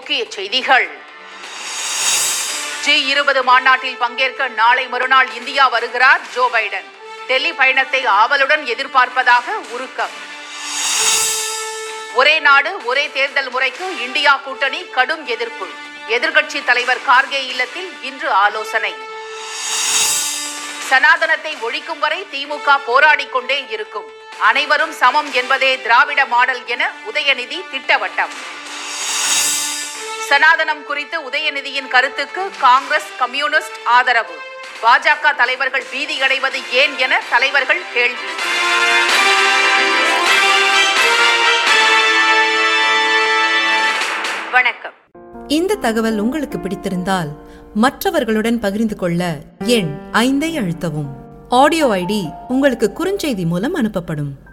முக்கிய செய்திகள் ஜி இருபது மாநாட்டில் பங்கேற்க நாளை மறுநாள் இந்தியா வருகிறார் ஜோ பைடன் டெல்லி பயணத்தை ஆவலுடன் எதிர்பார்ப்பதாக உருக்கம் ஒரே நாடு ஒரே தேர்தல் முறைக்கு இந்தியா கூட்டணி கடும் எதிர்ப்பு எதிர்க்கட்சி தலைவர் கார்கே இல்லத்தில் இன்று ஆலோசனை சனாதனத்தை ஒழிக்கும் வரை திமுக போராடிக் கொண்டே இருக்கும் அனைவரும் சமம் என்பதே திராவிட மாடல் என உதயநிதி திட்டவட்டம் சனாதனம் குறித்து உதயநிதியின் கருத்துக்கு காங்கிரஸ் கம்யூனிஸ்ட் ஆதரவு பாஜக தலைவர்கள் பீதியடைவது ஏன் என தலைவர்கள் கேள்வி வணக்கம் இந்த தகவல் உங்களுக்கு பிடித்திருந்தால் மற்றவர்களுடன் பகிர்ந்து கொள்ள எண் ஐந்தை அழுத்தவும் ஆடியோ ஐடி உங்களுக்கு குறுஞ்செய்தி மூலம் அனுப்பப்படும்